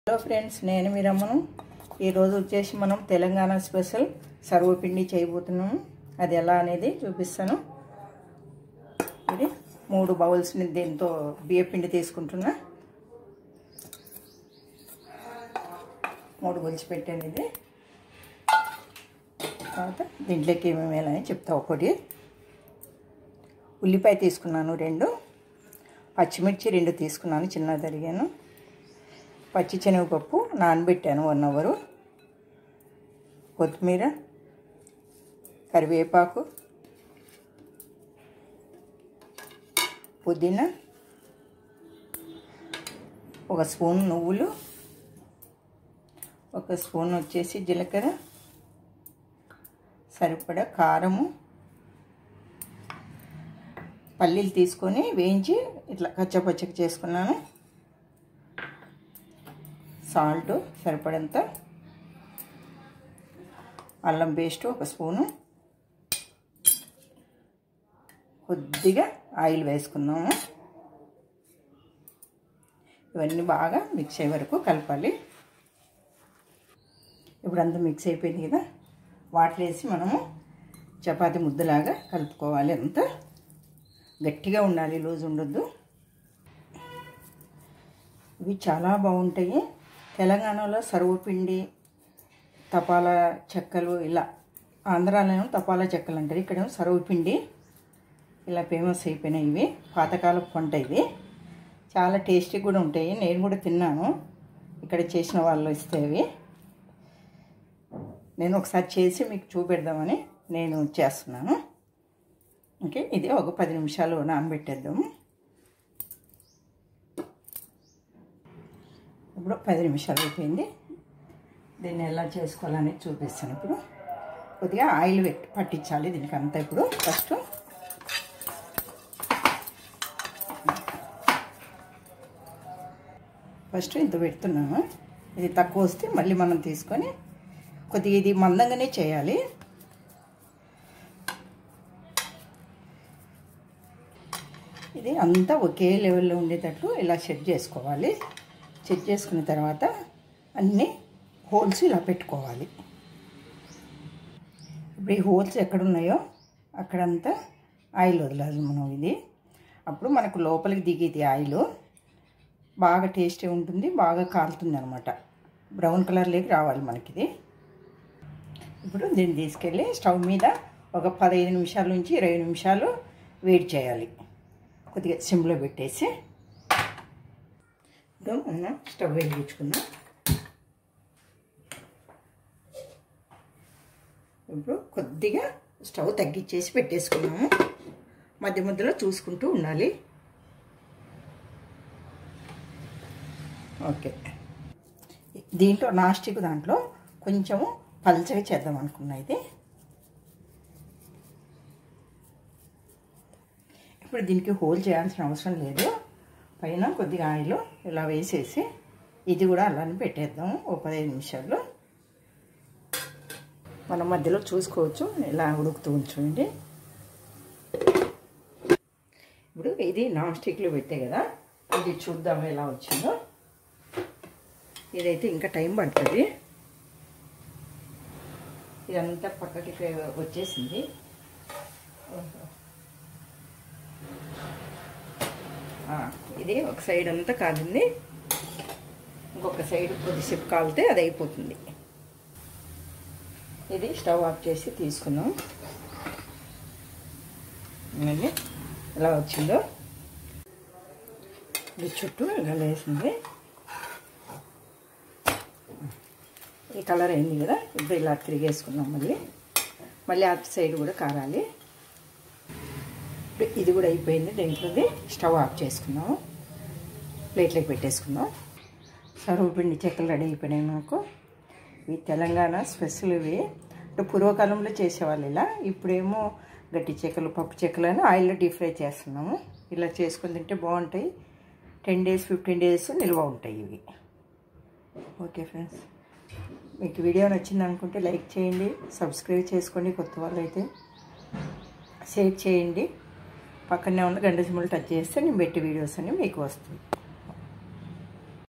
hello friends నేను మీరమ్మను ఈరోజు వచ్చేసి మనం తెలంగాణ స్పెషల్ సర్వపిండి చేయబోతున్నాము అది ఎలా అనేది చూపిస్తాను ఇది మూడు బౌల్స్ని దీంతో బియ్యపిండి తీసుకుంటున్నా మూడు గొలిచి పెట్టాను ఇది తర్వాత దీంట్లోకి ఏమేమి వేయాలని చెప్తా ఒకటి ఉల్లిపాయ తీసుకున్నాను రెండు పచ్చిమిర్చి రెండు తీసుకున్నాను చిన్న తరిగాను పచ్చి శనగపప్పు నానబెట్టాను వన్ అవరు కొత్తిమీర కరివేపాకు పుదీనా ఒక స్పూన్ నువ్వులు ఒక స్పూన్ వచ్చేసి జీలకర్ర సరిపడా కారము పల్లీలు తీసుకొని వేయించి ఇట్లా కచ్చపచ్చకి చేసుకున్నాను సాల్ట్ సరిపడంత అల్లం పేస్ట్ ఒక స్పూను కొద్దిగా ఆయిల్ వేసుకున్నాము ఇవన్నీ బాగా మిక్స్ అయ్యే వరకు కలపాలి ఇప్పుడు అంతా మిక్స్ అయిపోయింది కదా వాటర్ వేసి మనము చపాతి ముద్దలాగా కలుపుకోవాలి అంతా గట్టిగా ఉండాలి లూజ్ ఉండొద్దు ఇవి చాలా బాగుంటాయి తెలంగాణలో సర్వపిండి తపాలా చెక్కలు ఇలా ఆంధ్రాలోనేమో తపాలా చెక్కలు అంటారు ఇక్కడేమో సర్వపిండి ఇలా ఫేమస్ అయిపోయినాయి ఇవి పాతకాలపు పంట ఇది చాలా టేస్టీ కూడా ఉంటాయి నేను కూడా తిన్నాను ఇక్కడ చేసిన వాళ్ళు ఇస్తే ఇవి నేను ఒకసారి చేసి మీకు చూపెడదామని నేను చేస్తున్నాను ఓకే ఇది ఒక పది నిమిషాలు నానబెట్టేద్దాము ఇప్పుడు పది నిమిషాలు అయిపోయింది దీన్ని ఎలా చేసుకోవాలని చూపిస్తాను ఇప్పుడు కొద్దిగా ఆయిల్ పెట్టి పట్టించాలి దీనికి అంతా ఇప్పుడు ఫస్ట్ ఫస్ట్ ఇంత పెడుతున్నాము ఇది తక్కువ వస్తే మళ్ళీ మనం తీసుకొని కొద్దిగా ఇది మందంగానే చేయాలి ఇది అంతా ఒకే లెవెల్లో ఉండేటట్లు ఇలా సెట్ చేసుకోవాలి సెట్ చేసుకున్న తర్వాత అన్నీ హోల్స్ ఇలా పెట్టుకోవాలి ఇప్పుడు ఈ హోల్స్ ఎక్కడున్నాయో అక్కడంతా ఆయిల్ వదలాలి మనం ఇది అప్పుడు మనకు లోపలికి దిగేది ఆయిల్ బాగా టేస్టీ ఉంటుంది బాగా కాలుతుంది అనమాట బ్రౌన్ కలర్లోకి రావాలి మనకిది ఇప్పుడు దీన్ని తీసుకెళ్ళి స్టవ్ మీద ఒక పదహైదు నిమిషాల నుంచి ఇరవై నిమిషాలు వేడి చేయాలి కొద్దిగా సిమ్లో పెట్టేసి ఇప్పుడు మనం స్టవ్ వెలిగించుకుందాం ఇప్పుడు కొద్దిగా స్టవ్ తగ్గించేసి పెట్టేసుకున్నాము మధ్య మధ్యలో చూసుకుంటూ ఉండాలి ఓకే దీంట్లో నాస్టిక్ దాంట్లో కొంచెము పల్చగా చేద్దాం అనుకున్నా ఇది ఇప్పుడు దీనికి హోల్ చేయాల్సిన అవసరం లేదు పైన కొద్దిగా ఆయిల్ ఇలా వేసేసి ఇది కూడా అలానే పెట్టేద్దాం ఒక పదిహేను నిమిషాలు మనం మధ్యలో చూసుకోవచ్చు ఇలా ఉడుకుతూ ఉంచండి ఇప్పుడు ఇది నాన్ స్టిక్లో పెట్టే కదా ఇది చూద్దాం ఎలా వచ్చిందో ఇదైతే ఇంకా టైం పడుతుంది ఇదంతా పక్కకి వచ్చేసింది ఇది ఒక సైడ్ అంతా కాలింది ఇంకొక సైడ్ కొద్దిసేపు కాలితే అది అయిపోతుంది ఇది స్టవ్ ఆఫ్ చేసి తీసుకున్నాం మళ్ళీ ఎలా వచ్చిందో ఇది చుట్టూ ఇలా వేసింది ఈ కలర్ అయింది కదా ఇప్పుడు ఇలా తిరిగేసుకున్నాం మళ్ళీ మళ్ళీ అటు సైడ్ కూడా కారాలి ఇది కూడా అయిపోయింది దీంట్లోది స్టవ్ ఆఫ్ చేసుకున్నాము ప్లేట్లోకి పెట్టేసుకుందాం సర్వపిండి చెక్కలు రెడీ అయిపోయినాయి మనకు ఇవి తెలంగాణ స్పెషల్ ఇవి అంటే పూర్వకాలంలో చేసేవాళ్ళు ఇలా ఇప్పుడేమో గట్టి చెక్కలు పప్పు చెక్కలు అని ఆయిల్లో డీప్ ఫ్రై చేస్తున్నాము ఇలా చేసుకుని తింటే బాగుంటాయి టెన్ డేస్ ఫిఫ్టీన్ డేస్ నిల్వ ఉంటాయి ఇవి ఓకే ఫ్రెండ్స్ మీకు వీడియో నచ్చింది అనుకుంటే లైక్ చేయండి సబ్స్క్రైబ్ చేసుకోండి కొత్త వాళ్ళు అయితే షేర్ చేయండి పక్కనే ఉన్న గంట సిమ్ములు టచ్ చేస్తే నేను పెట్టి వీడియోస్ అన్ని మీకు వస్తుంది